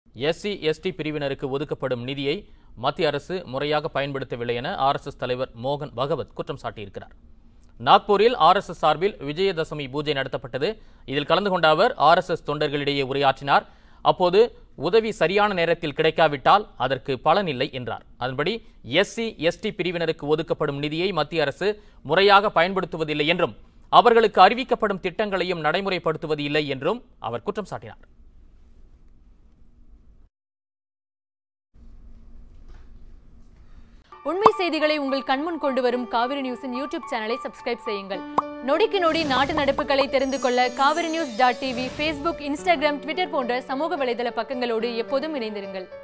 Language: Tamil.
எஸ்சி எஸ்டி பிரிவினருக்கு ஒதுக்கப்படும் நிதியை மத்திய அரசு முறையாக பயன்படுத்தவில்லை என ஆர்எஸ்எஸ் தலைவர் மோகன் பகவத் குற்றம் சாட்டியிருக்கிறார் நாக்பூரில் ஆர்எஸ்எஸ் சார்பில் விஜயதசமி பூஜை நடத்தப்பட்டது இதில் கலந்து கொண்ட அவர் ஆர்எஸ்எஸ் தொண்டர்களிடையே உரையாற்றினார் அப்போது உதவி சரியான நேரத்தில் கிடைக்காவிட்டால் அதற்கு பலனில்லை என்றார் அதன்படி எஸ்சி எஸ்டி பிரிவினருக்கு ஒதுக்கப்படும் நிதியை மத்திய அரசு முறையாக பயன்படுத்துவதில்லை என்றும் அவர்களுக்கு அறிவிக்கப்படும் திட்டங்களையும் நடைமுறைப்படுத்துவது இல்லை என்றும் அவர் குற்றம் சாட்டினார் உண்மை செய்திகளை உங்கள் கண்முன் கொண்டு வரும் காவிரி நியூஸின் யூடியூப் சேனலை சப்ஸ்கிரைப் செய்யுங்கள் நொடிக்கு நொடி நாட்டு நடப்புகளை தெரிந்து கொள்ள Kaveri news dot TV Facebook Instagram Twitter போன்ற சமூக வலைதள பக்கங்களோடு எப்போதும் இணைந்திருங்கள்